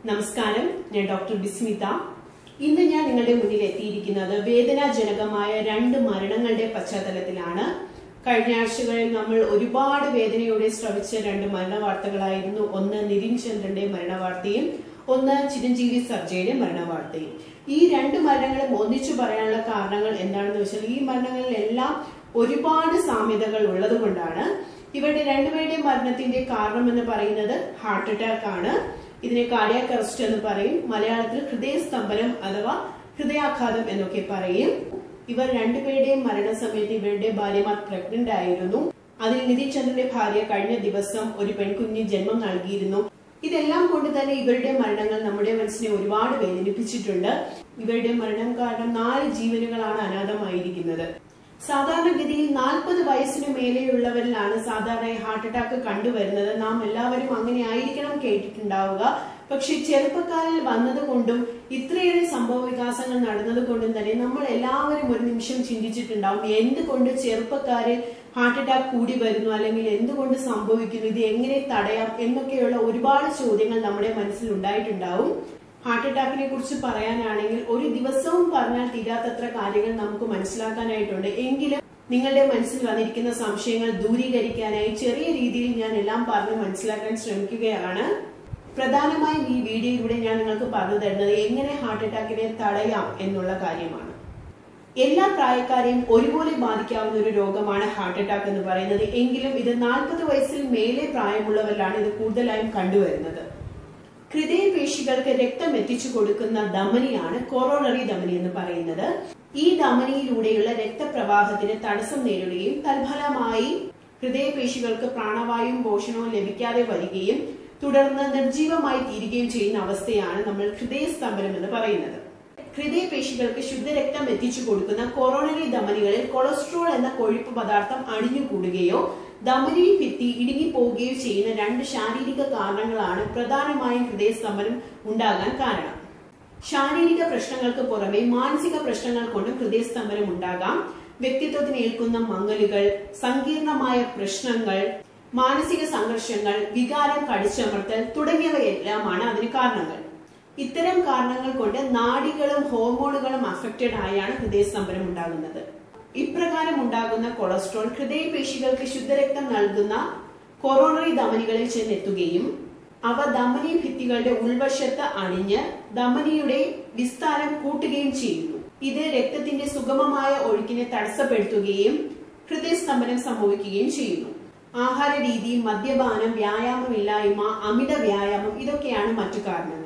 നമസ്കാരം ഞാൻ ഡോക്ടർ ബിസ്മിത ഇന്ന് ഞാൻ നിങ്ങളുടെ മുന്നിൽ എത്തിയിരിക്കുന്നത് വേദനാജനകമായ രണ്ട് മരണങ്ങളുടെ പശ്ചാത്തലത്തിലാണ് കഴിഞ്ഞ ആഴ്ചകളിൽ നമ്മൾ ഒരുപാട് വേദനയോടെ ശ്രവിച്ച രണ്ട് മരണവാർത്തകളായിരുന്നു ഒന്ന് നിതിൻ ചന്ദ്രന്റെ മരണവാർത്തയും ഒന്ന് ചിരഞ്ജീവി സർജയുടെ മരണവാർത്തയും ഈ രണ്ട് മരണങ്ങളും ഒന്നിച്ചു പറയാനുള്ള കാരണങ്ങൾ എന്താണെന്ന് വെച്ചാൽ ഈ മരണങ്ങളിലെല്ലാം ഒരുപാട് സാമ്യതകൾ ഉള്ളത് കൊണ്ടാണ് ഇവരുടെ രണ്ടുപേരുടെയും മരണത്തിന്റെ കാരണം എന്ന് പറയുന്നത് ഹാർട്ട് അറ്റാക്ക് ആണ് ഇതിനെ കാർഡിയാക് അറസ്റ്റ് എന്ന് പറയും മലയാളത്തിൽ ഹൃദയസ്തംഭനം അഥവാ ഹൃദയാഘാതം എന്നൊക്കെ പറയും ഇവർ രണ്ടുപേരുടെയും മരണസമയത്ത് ഇവരുടെ ഭാര്യമാർ പ്രഗ്നന്റ് ആയിരുന്നു അതിൽ നിതിൻ ചന്ദ്രന്റെ ഭാര്യ കഴിഞ്ഞ ദിവസം ഒരു പെൺകുഞ്ഞിന് ജന്മം നൽകിയിരുന്നു ഇതെല്ലാം കൊണ്ട് തന്നെ ഇവരുടെ മരണങ്ങൾ നമ്മുടെ മനസ്സിനെ ഒരുപാട് വേദനിപ്പിച്ചിട്ടുണ്ട് ഇവരുടെ മരണം കാരണം നാല് ജീവനുകളാണ് അനാഥമായിരിക്കുന്നത് സാധാരണഗതിയിൽ നാൽപ്പത് വയസ്സിന് മേലെയുള്ളവരിലാണ് സാധാരണ ഹാർട്ട് അറ്റാക്ക് കണ്ടുവരുന്നത് നാം എല്ലാവരും അങ്ങനെ ആയിരിക്കണം കേട്ടിട്ടുണ്ടാവുക പക്ഷെ ചെറുപ്പക്കാരിൽ വന്നതുകൊണ്ടും ഇത്രയേറെ സംഭവ വികാസങ്ങൾ നടന്നതുകൊണ്ടും തന്നെ നമ്മൾ എല്ലാവരും ഒരു നിമിഷം ചിന്തിച്ചിട്ടുണ്ടാവും എന്തുകൊണ്ട് ചെറുപ്പക്കാരെ ഹാർട്ട് അറ്റാക്ക് കൂടി വരുന്നു അല്ലെങ്കിൽ എന്തുകൊണ്ട് സംഭവിക്കുന്നു ഇത് എങ്ങനെ തടയാം എന്നൊക്കെയുള്ള ഒരുപാട് ചോദ്യങ്ങൾ നമ്മുടെ മനസ്സിൽ ഉണ്ടായിട്ടുണ്ടാവും ഹാർട്ട് അറ്റാക്കിനെ കുറിച്ച് പറയാനാണെങ്കിൽ ഒരു ദിവസവും പറഞ്ഞാൽ തീരാത്തത്ര കാര്യങ്ങൾ നമുക്ക് മനസ്സിലാക്കാനായിട്ടുണ്ട് എങ്കിലും നിങ്ങളുടെ മനസ്സിൽ വന്നിരിക്കുന്ന സംശയങ്ങൾ ദൂരീകരിക്കാനായി ചെറിയ രീതിയിൽ ഞാൻ എല്ലാം പറഞ്ഞ് മനസ്സിലാക്കാൻ ശ്രമിക്കുകയാണ് പ്രധാനമായും ഈ വീഡിയോയിലൂടെ ഞാൻ നിങ്ങൾക്ക് പറഞ്ഞു തരുന്നത് എങ്ങനെ ഹാർട്ട് അറ്റാക്കിനെ തടയാം എന്നുള്ള കാര്യമാണ് എല്ലാ പ്രായക്കാരെയും ഒരുപോലെ ബാധിക്കാവുന്ന ഒരു രോഗമാണ് ഹാർട്ട് അറ്റാക്ക് എന്ന് പറയുന്നത് എങ്കിലും ഇത് നാൽപ്പത് വയസ്സിൽ മേലെ പ്രായമുള്ളവരിലാണ് ഇത് കൂടുതലായും കണ്ടുവരുന്നത് ഹൃദയപേശികൾക്ക് രക്തം എത്തിച്ചു കൊടുക്കുന്ന ധമനിയാണ് കൊറോണറി ധമനി എന്ന് പറയുന്നത് ഈ ധമനിയിലൂടെയുള്ള രക്തപ്രവാഹത്തിന് തടസ്സം നേരിടുകയും തൽഫലമായി ഹൃദയപേശികൾക്ക് പ്രാണവായും പോഷണവും ലഭിക്കാതെ വരികയും തുടർന്ന് നിർജീവമായി തീരുകയും ചെയ്യുന്ന അവസ്ഥയാണ് നമ്മൾ ഹൃദയസ്തംഭനം എന്ന് പറയുന്നത് ഹൃദയപേശികൾക്ക് ശുദ്ധരക്തം എത്തിച്ചു കൊടുക്കുന്ന കൊറോണറി ധമനികളിൽ കൊളസ്ട്രോൾ എന്ന കൊഴുപ്പ് പദാർത്ഥം അടിഞ്ഞുകൂടുകയോ ധമനി ഭിത്തി ഇടുങ്ങിപ്പോവുകയോ ചെയ്യുന്ന രണ്ട് ശാരീരിക കാരണങ്ങളാണ് പ്രധാനമായും ഹൃദയസ്തംഭനം ഉണ്ടാകാൻ കാരണം ശാരീരിക പ്രശ്നങ്ങൾക്ക് പുറമെ മാനസിക പ്രശ്നങ്ങൾ കൊണ്ടും ഹൃദയസ്തംഭനം ഉണ്ടാകാം വ്യക്തിത്വത്തിന് ഏൽക്കുന്ന മങ്ങലുകൾ സങ്കീർണമായ പ്രശ്നങ്ങൾ മാനസിക സംഘർഷങ്ങൾ വികാരം കടിച്ചമർത്തൽ തുടങ്ങിയവയെല്ലാമാണ് അതിന് കാരണങ്ങൾ ഇത്തരം കാരണങ്ങൾ കൊണ്ട് നാഡികളും ഹോർമോണുകളും അഫക്റ്റഡ് ആയാണ് ഹൃദയസ്തംഭനം ഉണ്ടാകുന്നത് ഇപ്രകാരം ഉണ്ടാകുന്ന കൊളസ്ട്രോൾ ഹൃദയപേശികൾക്ക് ശുദ്ധരക്തം നൽകുന്ന കൊറോണറി ധമനികളിൽ ചെന്നെത്തുകയും അവ ധമനി ഭിത്തികളുടെ ഉൾവശത്ത് അണിഞ്ഞ് ധമനിയുടെ വിസ്താരം കൂട്ടുകയും ചെയ്യുന്നു ഇത് രക്തത്തിന്റെ സുഗമമായ ഒഴുക്കിനെ തടസ്സപ്പെടുത്തുകയും ഹൃദയസ്തംഭനം സംഭവിക്കുകയും ചെയ്യുന്നു ആഹാര രീതി മദ്യപാനം വ്യായാമമില്ലായ്മ അമിത വ്യായാമം ഇതൊക്കെയാണ് മറ്റു കാരണങ്ങൾ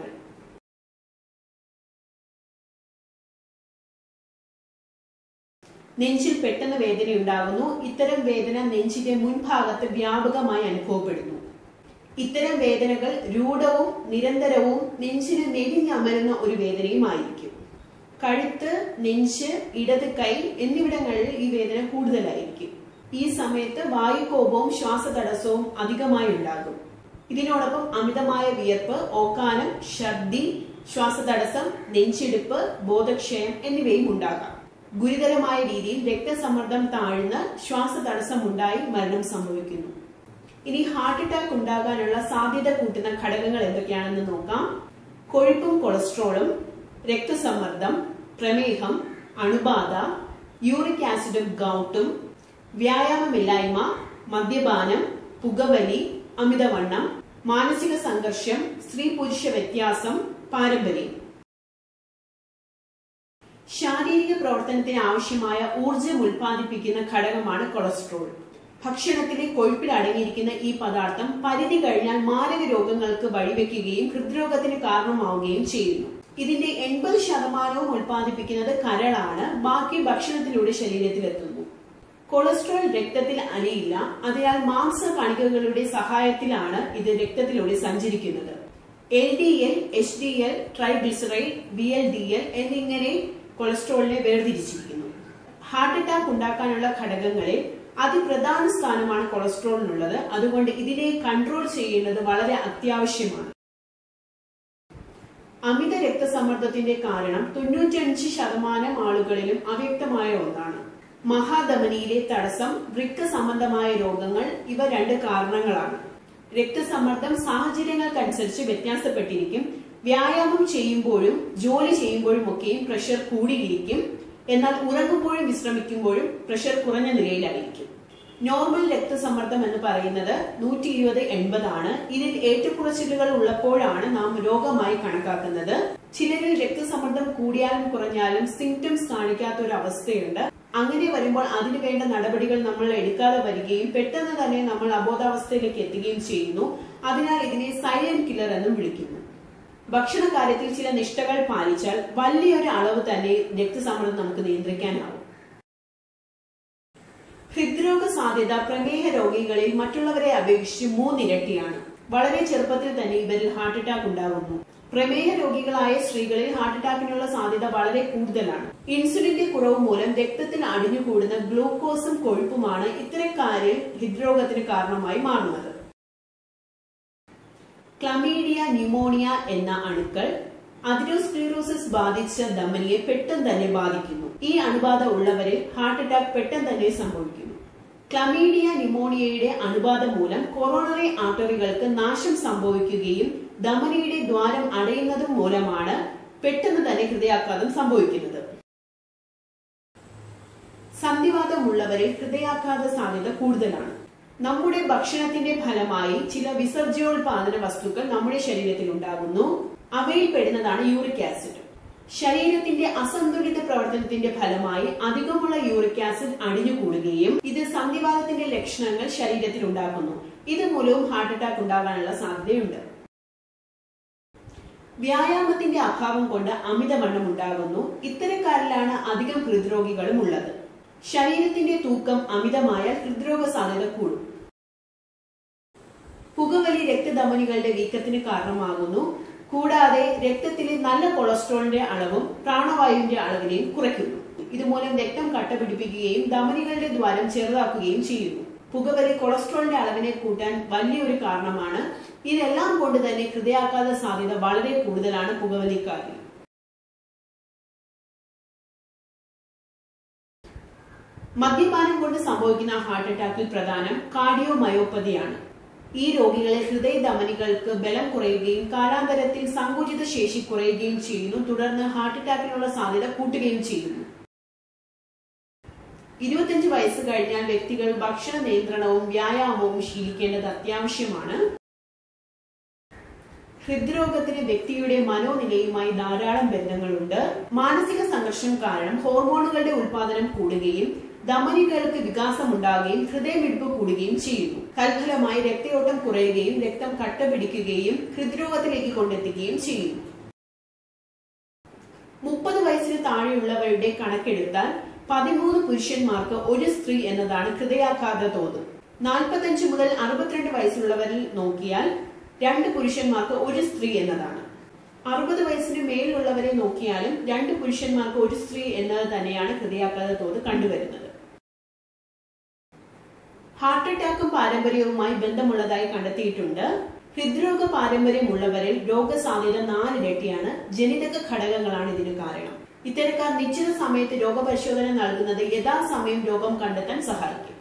നെഞ്ചിൽ പെട്ടെന്ന് വേദന ഉണ്ടാകുന്നു ഇത്തരം വേദന നെഞ്ചിന്റെ മുൻഭാഗത്ത് വ്യാപകമായി അനുഭവപ്പെടുന്നു ഇത്തരം വേദനകൾ രൂഢവും നിരന്തരവും നെഞ്ചിന് നെരിഞ്ഞമരുന്ന ഒരു വേദനയുമായിരിക്കും കഴുത്ത് നെഞ്ച് ഇടത് കൈ എന്നിവിടങ്ങളിൽ ഈ വേദന കൂടുതലായിരിക്കും ഈ സമയത്ത് വായുകോപവും ശ്വാസതടസ്സവും അധികമായി ഉണ്ടാകും ഇതിനോടൊപ്പം അമിതമായ വിയർപ്പ് ഓക്കാനം ഛർദി ശ്വാസതടസ്സം നെഞ്ചിടിപ്പ് ബോധക്ഷയം എന്നിവയും ഉണ്ടാകാം ഗുരുതരമായ രീതിയിൽ രക്തസമ്മർദ്ദം താഴ്ന്ന് ശ്വാസതടസ്സം ഉണ്ടായി മരണം സംഭവിക്കുന്നു ഇനി ഹാർട്ട് അറ്റാക്ക് ഉണ്ടാകാനുള്ള സാധ്യത കൂട്ടുന്ന ഘടകങ്ങൾ എന്തൊക്കെയാണെന്ന് നോക്കാം കൊഴുപ്പും കൊളസ്ട്രോളും രക്തസമ്മർദ്ദം പ്രമേഹം അണുബാധ യൂറിക് ആസിഡും ഗൗട്ടും വ്യായാമമില്ലായ്മ മദ്യപാനം പുകവലി അമിതവണ്ണം മാനസിക സംഘർഷം സ്ത്രീ പുരുഷ വ്യത്യാസം പാരമ്പര്യം ശാരീരിക പ്രവർത്തനത്തിന് ആവശ്യമായ ഊർജം ഉൽപ്പാദിപ്പിക്കുന്ന ഘടകമാണ് കൊളസ്ട്രോൾ ഭക്ഷണത്തിലെ കൊഴുപ്പിൽ അടങ്ങിയിരിക്കുന്ന ഈ പദാർത്ഥം പരിധി കഴിഞ്ഞാൽ മാരക രോഗങ്ങൾക്ക് വഴിവെക്കുകയും ഹൃദ്രോഗത്തിന് കാരണമാവുകയും ചെയ്യുന്നു ഇതിന്റെ എൺപത് ശതമാനവും ഉൽപ്പാദിപ്പിക്കുന്നത് കരളാണ് ബാക്കി ഭക്ഷണത്തിലൂടെ ശരീരത്തിലെത്തുന്നു കൊളസ്ട്രോൾ രക്തത്തിൽ അലിയില്ല അതിനാൽ മാംസ കണികകളുടെ സഹായത്തിലാണ് ഇത് രക്തത്തിലൂടെ സഞ്ചരിക്കുന്നത് L D L H D L triglyceride B L D L എന്നിങ്ങനെ കൊളസ്ട്രോളിനെ വേർതിരിച്ചിരിക്കുന്നു ഹാർട്ട് അറ്റാക്ക് ഉണ്ടാക്കാനുള്ള ഘടകങ്ങളിൽ അതിപ്രധാന സ്ഥാനമാണ് കൊളസ്ട്രോളിനുള്ളത് അതുകൊണ്ട് ഇതിനെ കൺട്രോൾ ചെയ്യേണ്ടത് വളരെ അത്യാവശ്യമാണ് അമിത രക്തസമ്മർദ്ദത്തിന്റെ കാരണം തൊണ്ണൂറ്റിയഞ്ച് ശതമാനം ആളുകളിലും അവ്യക്തമായ ഒന്നാണ് മഹാധമനിയിലെ തടസ്സം വൃക്ക സംബന്ധമായ രോഗങ്ങൾ ഇവ രണ്ട് കാരണങ്ങളാണ് രക്തസമ്മർദ്ദം സാഹചര്യങ്ങൾക്കനുസരിച്ച് വ്യത്യാസപ്പെട്ടിരിക്കും വ്യായാമം ചെയ്യുമ്പോഴും ജോലി ചെയ്യുമ്പോഴും ഒക്കെയും പ്രഷർ കൂടിയിരിക്കും എന്നാൽ ഉറങ്ങുമ്പോഴും വിശ്രമിക്കുമ്പോഴും പ്രഷർ കുറഞ്ഞ നിലയിലായിരിക്കും നോർമൽ രക്തസമ്മർദ്ദം എന്ന് പറയുന്നത് നൂറ്റി ഇരുപത് എൺപതാണ് ഇതിൽ ഏറ്റക്കുറച്ചിലുകൾ ഉള്ളപ്പോഴാണ് നാം രോഗമായി കണക്കാക്കുന്നത് ചിലരിൽ രക്തസമ്മർദ്ദം കൂടിയാലും കുറഞ്ഞാലും സിംറ്റംസ് കാണിക്കാത്ത ഒരു അവസ്ഥയുണ്ട് അങ്ങനെ വരുമ്പോൾ അതിന് വേണ്ട നടപടികൾ നമ്മൾ എടുക്കാതെ വരികയും പെട്ടെന്ന് തന്നെ നമ്മൾ അബോധാവസ്ഥയിലേക്ക് എത്തുകയും ചെയ്യുന്നു അതിനാൽ ഇതിനെ സൈലന്റ് കില്ലർ എന്നും വിളിക്കുന്നു ഭക്ഷണ കാര്യത്തിൽ ചില നിഷ്ഠകൾ പാലിച്ചാൽ വലിയൊരു അളവ് തന്നെ രക്തസമ്മർദ്ദം നമുക്ക് നിയന്ത്രിക്കാനാവും ഹൃദ്രോഗ സാധ്യത പ്രമേഹ രോഗികളിൽ മറ്റുള്ളവരെ അപേക്ഷിച്ച് മൂന്നിരട്ടിയാണ് വളരെ ചെറുപ്പത്തിൽ തന്നെ ഇവരിൽ ഹാർട്ട് അറ്റാക്ക് ഉണ്ടാകുന്നു പ്രമേഹ രോഗികളായ സ്ത്രീകളിൽ ഹാർട്ട് അറ്റാക്കിനുള്ള സാധ്യത വളരെ കൂടുതലാണ് ഇൻസുലിന്റെ കുറവ് മൂലം രക്തത്തിൽ അടിഞ്ഞുകൂടുന്ന ഗ്ലൂക്കോസും കൊഴുപ്പുമാണ് ഇത്തരക്കാരിൽ ഹൃദ്രോഗത്തിന് കാരണമായി മാറുന്നത് ക്ലമീഡിയ ന്യൂമോണിയ എന്ന അണുക്കൾ അതിരോസ്ക്ലീറോസിസ് ബാധിച്ച ധമനിയെ പെട്ടെന്ന് തന്നെ ബാധിക്കുന്നു ഈ അണുബാധ ഉള്ളവരിൽ ഹാർട്ട് അറ്റാക്ക് പെട്ടെന്ന് തന്നെ സംഭവിക്കുന്നു ക്ലമീഡിയ ന്യൂമോണിയയുടെ അണുബാധ മൂലം കൊറോണറി ആർട്ടറികൾക്ക് നാശം സംഭവിക്കുകയും ധമനിയുടെ ദ്വാരം അടയുന്നതും മൂലമാണ് പെട്ടെന്ന് തന്നെ ഹൃദയാഘാതം സംഭവിക്കുന്നത് സന്ധിവാതമുള്ളവരിൽ ഹൃദയാഘാത സാധ്യത കൂടുതലാണ് നമ്മുടെ ഭക്ഷണത്തിന്റെ ഫലമായി ചില വിസർജ്യോൽപാദന വസ്തുക്കൾ നമ്മുടെ ശരീരത്തിൽ ഉണ്ടാകുന്നു അവയിൽ പെടുന്നതാണ് യൂറിക് ആസിഡ് ശരീരത്തിന്റെ അസന്തുലിത പ്രവർത്തനത്തിന്റെ ഫലമായി അധികമുള്ള യൂറിക് ആസിഡ് അടിഞ്ഞുകൂടുകയും ഇത് സന്ധിവാദത്തിന്റെ ലക്ഷണങ്ങൾ ശരീരത്തിൽ ഉണ്ടാക്കുന്നു ഇത് മൂലവും ഹാർട്ട് അറ്റാക്ക് ഉണ്ടാകാനുള്ള സാധ്യതയുണ്ട് വ്യായാമത്തിന്റെ അഭാവം കൊണ്ട് അമിതവണ്ണം ഉണ്ടാകുന്നു ഇത്തരക്കാരിലാണ് അധികം ഹൃദ്രോഗികളും ഉള്ളത് ശരീരത്തിന്റെ തൂക്കം അമിതമായാൽ ഹൃദ്രോഗ സാധ്യത കൂടും പുകവലി രക്തധമനികളുടെ വീക്കത്തിന് കാരണമാകുന്നു കൂടാതെ രക്തത്തിലെ നല്ല കൊളസ്ട്രോളിന്റെ അളവും പ്രാണവായുവിന്റെ അളവിനെയും കുറയ്ക്കുന്നു ഇതുമൂലം രക്തം കട്ട പിടിപ്പിക്കുകയും ധമനികളുടെ ദ്വാരം ചെറുതാക്കുകയും ചെയ്യുന്നു പുകവലി കൊളസ്ട്രോളിന്റെ അളവിനെ കൂട്ടാൻ വലിയൊരു കാരണമാണ് ഇതെല്ലാം കൊണ്ട് തന്നെ ഹൃദയാഘാത സാധ്യത വളരെ കൂടുതലാണ് പുകവലിക്കാരിൽ മദ്യപാനം കൊണ്ട് സംഭവിക്കുന്ന ഹാർട്ട് അറ്റാക്കിൽ പ്രധാനം കാർഡിയോ മയോപ്പതിയാണ് ഈ രോഗികളെ ഹൃദയധമനികൾക്ക് ബലം കുറയുകയും കാലാന്തരത്തിൽ സങ്കുചിത ശേഷി കുറയുകയും ചെയ്യുന്നു തുടർന്ന് ഹാർട്ട് അറ്റാക്കിനുള്ള സാധ്യത കൂട്ടുകയും ചെയ്യുന്നു ഇരുപത്തിയഞ്ച് വയസ്സ് കഴിഞ്ഞാൽ വ്യക്തികൾ ഭക്ഷണ നിയന്ത്രണവും വ്യായാമവും ശീലിക്കേണ്ടത് അത്യാവശ്യമാണ് ഹൃദ്രോഗത്തിന് വ്യക്തിയുടെ മനോനിലയുമായി ധാരാളം ബന്ധങ്ങളുണ്ട് മാനസിക സംഘർഷം കാരണം ഹോർമോണുകളുടെ ഉൽപാദനം കൂടുകയും ധമനികൾക്ക് വികാസം ഉണ്ടാകുകയും ഹൃദയമിടിപ്പ് കൂടുകയും ചെയ്യുന്നു തൽഫലമായി രക്തയോട്ടം കുറയുകയും രക്തം കട്ട പിടിക്കുകയും ഹൃദ്രോഗത്തിലേക്ക് കൊണ്ടെത്തിക്കുകയും ചെയ്യുന്നു മുപ്പത് വയസ്സിന് താഴെയുള്ളവരുടെ കണക്കെടുത്താൽ പതിമൂന്ന് പുരുഷന്മാർക്ക് ഒരു സ്ത്രീ എന്നതാണ് ഹൃദയാഘാത തോത് നാൽപ്പത്തഞ്ച് മുതൽ അറുപത്തിരണ്ട് വയസ്സുള്ളവരിൽ നോക്കിയാൽ രണ്ട് പുരുഷന്മാർക്ക് ഒരു സ്ത്രീ എന്നതാണ് അറുപത് വയസ്സിന് മേലുള്ളവരെ നോക്കിയാലും രണ്ട് പുരുഷന്മാർക്ക് ഒരു സ്ത്രീ എന്നത് തന്നെയാണ് ഹൃദയാഘാത തോത് കണ്ടുവരുന്നത് ഹാർട്ട് അറ്റാക്കും പാരമ്പര്യവുമായി ബന്ധമുള്ളതായി കണ്ടെത്തിയിട്ടുണ്ട് ഹൃദ്രോഗ പാരമ്പര്യമുള്ളവരിൽ രോഗസാധ്യത നാലിരട്ടിയാണ് ജനിതക ഘടകങ്ങളാണ് ഇതിന് കാരണം ഇത്തരക്കാർ നിശ്ചിത സമയത്ത് രോഗപരിശോധന നൽകുന്നത് യഥാസമയം രോഗം കണ്ടെത്താൻ സഹായിക്കും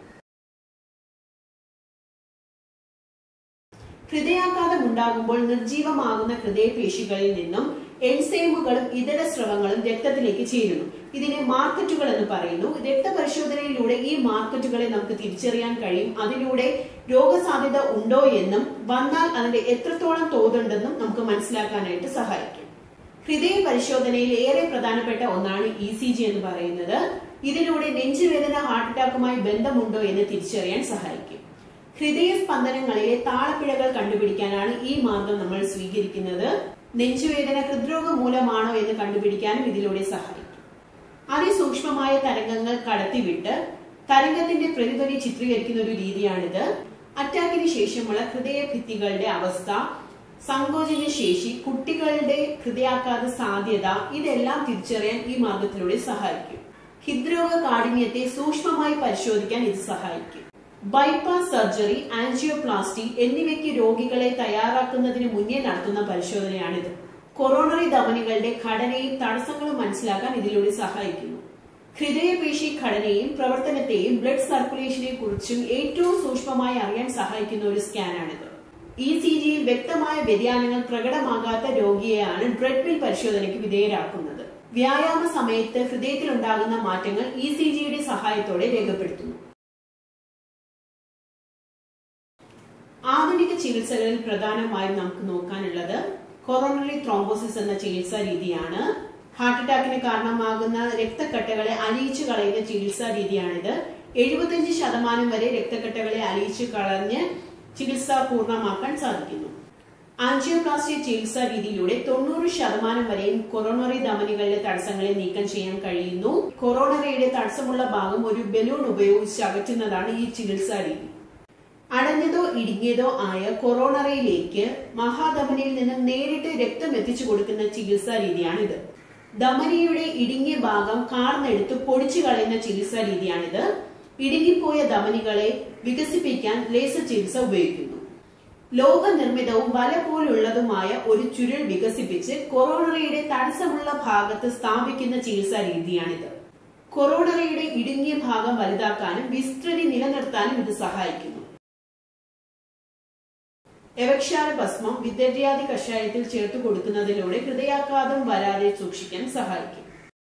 ഹൃദയാഘാതം ഉണ്ടാകുമ്പോൾ നിർജീവമാകുന്ന ഹൃദയപേശികളിൽ നിന്നും എൻസൈമുകളും ഇതര സ്രവങ്ങളും രക്തത്തിലേക്ക് ചേരുന്നു ഇതിനെ മാർക്കറ്റുകൾ എന്ന് പറയുന്നു രക്തപരിശോധനയിലൂടെ ഈ മാർക്കറ്റുകളെ നമുക്ക് തിരിച്ചറിയാൻ കഴിയും അതിലൂടെ രോഗസാധ്യത ഉണ്ടോ എന്നും വന്നാൽ അതിന്റെ എത്രത്തോളം തോതുണ്ടെന്നും നമുക്ക് മനസ്സിലാക്കാനായിട്ട് സഹായിക്കും ഹൃദയ പരിശോധനയിൽ ഏറെ പ്രധാനപ്പെട്ട ഒന്നാണ് ഇ സി ജി എന്ന് പറയുന്നത് ഇതിലൂടെ നെഞ്ചുവേദന ഹാർട്ട് അറ്റാക്കുമായി ബന്ധമുണ്ടോ എന്ന് തിരിച്ചറിയാൻ സഹായിക്കും ഹൃദയ സ്പന്ദനങ്ങളിലെ താളപ്പിഴകൾ കണ്ടുപിടിക്കാനാണ് ഈ മാർഗം നമ്മൾ സ്വീകരിക്കുന്നത് നെഞ്ചുവേദന ഹൃദ്രോഗം മൂലമാണോ എന്ന് കണ്ടുപിടിക്കാനും ഇതിലൂടെ സഹായിക്കും അതിസൂക്ഷ്മമായ തരംഗങ്ങൾ കടത്തിവിട്ട് തരംഗത്തിന്റെ പ്രതിധ്വനി ചിത്രീകരിക്കുന്ന ഒരു രീതിയാണിത് അറ്റാക്കിന് ശേഷമുള്ള ഹൃദയ ഭിത്തികളുടെ അവസ്ഥ സങ്കോചന ശേഷി കുട്ടികളുടെ ഹൃദയാഘാത സാധ്യത ഇതെല്ലാം തിരിച്ചറിയാൻ ഈ മാർഗത്തിലൂടെ സഹായിക്കും ഹൃദ്രോഗ കാഠിന്യത്തെ സൂക്ഷ്മമായി പരിശോധിക്കാൻ ഇത് സഹായിക്കും ബൈപ്പാസ് സർജറി ആൻജിയോപ്ലാസ്റ്റി എന്നിവയ്ക്ക് രോഗികളെ തയ്യാറാക്കുന്നതിന് മുന്നേ നടത്തുന്ന പരിശോധനയാണിത് കൊറോണറി ധമനികളുടെ ഘടനയും തടസ്സങ്ങളും മനസ്സിലാക്കാൻ ഇതിലൂടെ സഹായിക്കുന്നു ഹൃദയപേശി ഘടനയും പ്രവർത്തനത്തെയും ബ്ലഡ് സർക്കുലേഷനെ കുറിച്ചും ഏറ്റവും സൂക്ഷ്മമായി അറിയാൻ സഹായിക്കുന്ന ഒരു സ്കാനാണിത് ഇ സി ജിയിൽ വ്യക്തമായ വ്യതിയാനങ്ങൾ പ്രകടമാകാത്ത രോഗിയെയാണ് ബ്രെഡ്മിൽ പരിശോധനയ്ക്ക് വിധേയരാക്കുന്നത് വ്യായാമ സമയത്ത് ഹൃദയത്തിലുണ്ടാകുന്ന മാറ്റങ്ങൾ ഇ സി ജിയുടെ സഹായത്തോടെ രേഖപ്പെടുത്തുന്നു ആധുനിക ചികിത്സകളിൽ പ്രധാനമായും നമുക്ക് നോക്കാനുള്ളത് കൊറോണറി ത്രോംബോസിസ് എന്ന ചികിത്സാ രീതിയാണ് ഹാർട്ട് അറ്റാക്കിന് കാരണമാകുന്ന രക്തക്കട്ടകളെ അലിയിച്ചു കളയുന്ന ചികിത്സാ രീതിയാണിത് എഴുപത്തിയഞ്ച് ശതമാനം വരെ രക്തക്കട്ടകളെ അലിയിച്ചു കളഞ്ഞ് ചികിത്സ പൂർണ്ണമാക്കാൻ സാധിക്കുന്നു ആൻജിയോപ്ലാസ്റ്റി ചികിത്സാ രീതിയിലൂടെ തൊണ്ണൂറ് ശതമാനം വരെയും കൊറോണറി ധമനികളിലെ തടസ്സങ്ങളെ നീക്കം ചെയ്യാൻ കഴിയുന്നു കൊറോണറിയുടെ തടസ്സമുള്ള ഭാഗം ഒരു ബലൂൺ ഉപയോഗിച്ച് അകറ്റുന്നതാണ് ഈ ചികിത്സാ രീതി അടഞ്ഞതോ ഇടുങ്ങിയതോ ആയ കൊറോണറയിലേക്ക് മഹാധമനിയിൽ നിന്ന് നേരിട്ട് രക്തം എത്തിച്ചു കൊടുക്കുന്ന ചികിത്സാ രീതിയാണിത് ധമനിയുടെ ഇടുങ്ങിയ ഭാഗം കാർന്നെടുത്ത് പൊടിച്ചു കളയുന്ന ചികിത്സാ രീതിയാണിത് ഇടുങ്ങിപ്പോയ ധമനികളെ വികസിപ്പിക്കാൻ ലേസർ ചികിത്സ ഉപയോഗിക്കുന്നു ലോകനിർമ്മിതവും വല പോലുള്ളതുമായ ഒരു ചുരുൾ വികസിപ്പിച്ച് കൊറോണറിയുടെ തടസ്സമുള്ള ഭാഗത്ത് സ്ഥാപിക്കുന്ന ചികിത്സാ രീതിയാണിത് കൊറോണറിയുടെ ഇടുങ്ങിയ ഭാഗം വലുതാക്കാനും വിസ്തൃതി നിലനിർത്താനും ഇത് സഹായിക്കുന്നു എവക്ഷാര ഭസ്മം വിദ്യാർത്ഥി കഷായത്തിൽ ചേർത്ത് കൊടുക്കുന്നതിലൂടെ ഹൃദയാഘാതം വരാതെ സൂക്ഷിക്കാൻ സഹായിക്കും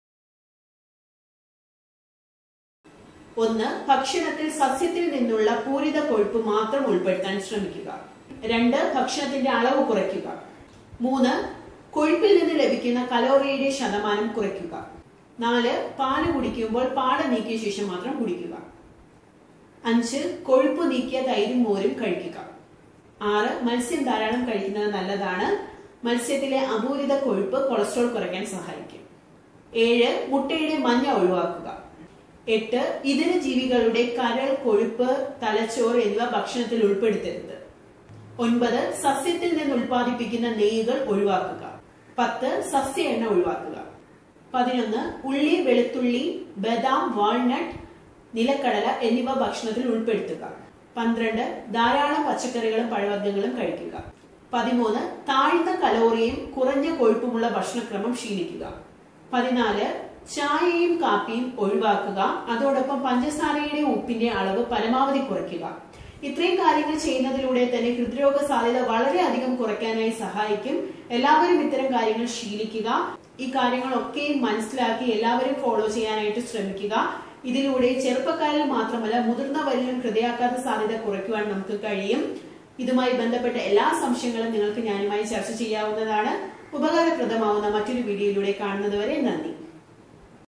ഒന്ന് ഭക്ഷണത്തിൽ സസ്യത്തിൽ നിന്നുള്ള പൂരിത കൊഴുപ്പ് മാത്രം ഉൾപ്പെടുത്താൻ ശ്രമിക്കുക രണ്ട് ഭക്ഷണത്തിന്റെ അളവ് കുറയ്ക്കുക മൂന്ന് കൊഴുപ്പിൽ നിന്ന് ലഭിക്കുന്ന കലോറിയുടെ ശതമാനം കുറയ്ക്കുക നാല് പാല് കുടിക്കുമ്പോൾ പാട നീക്കിയ ശേഷം മാത്രം കുടിക്കുക അഞ്ച് കൊഴുപ്പ് നീക്കിയ തൈരും മോരും കഴിക്കുക ആറ് മത്സ്യം ധാരാളം കഴിക്കുന്നത് നല്ലതാണ് മത്സ്യത്തിലെ അപൂരിത കൊഴുപ്പ് കൊളസ്ട്രോൾ കുറയ്ക്കാൻ സഹായിക്കും ഏഴ് മുട്ടയുടെ മഞ്ഞ ഒഴിവാക്കുക എട്ട് ഇതര ജീവികളുടെ കരൾ കൊഴുപ്പ് തലച്ചോറ് എന്നിവ ഭക്ഷണത്തിൽ ഉൾപ്പെടുത്തരുത് ഒൻപത് സസ്യത്തിൽ നിന്ന് ഉൽപ്പാദിപ്പിക്കുന്ന നെയ്യുകൾ ഒഴിവാക്കുക പത്ത് സസ്യ എണ്ണ ഒഴിവാക്കുക പതിനൊന്ന് ഉള്ളി വെളുത്തുള്ളി ബദാം വാൾനട്ട് നിലക്കടല എന്നിവ ഭക്ഷണത്തിൽ ഉൾപ്പെടുത്തുക പന്ത്രണ്ട് ധാരാളം പച്ചക്കറികളും പഴവർഗ്ഗങ്ങളും കഴിക്കുക പതിമൂന്ന് താഴ്ന്ന കലോറിയും കുറഞ്ഞ കൊഴുപ്പുമുള്ള ഭക്ഷണക്രമം ശീലിക്കുക പതിനാല് ചായയും കാപ്പിയും ഒഴിവാക്കുക അതോടൊപ്പം പഞ്ചസാരയുടെ ഉപ്പിന്റെ അളവ് പരമാവധി കുറയ്ക്കുക ഇത്രയും കാര്യങ്ങൾ ചെയ്യുന്നതിലൂടെ തന്നെ ഹൃദ്രോഗ സാധ്യത വളരെയധികം കുറയ്ക്കാനായി സഹായിക്കും എല്ലാവരും ഇത്തരം കാര്യങ്ങൾ ശീലിക്കുക ഈ കാര്യങ്ങളൊക്കെ മനസ്സിലാക്കി എല്ലാവരും ഫോളോ ചെയ്യാനായിട്ട് ശ്രമിക്കുക ഇതിലൂടെ ചെറുപ്പക്കാരിൽ മാത്രമല്ല മുതിർന്നവരിലും ഹൃദയാഘാത സാധ്യത കുറയ്ക്കുവാൻ നമുക്ക് കഴിയും ഇതുമായി ബന്ധപ്പെട്ട എല്ലാ സംശയങ്ങളും നിങ്ങൾക്ക് ഞാനുമായി ചർച്ച ചെയ്യാവുന്നതാണ് ഉപകാരപ്രദമാവുന്ന മറ്റൊരു വീഡിയോയിലൂടെ കാണുന്നതുവരെ നന്ദി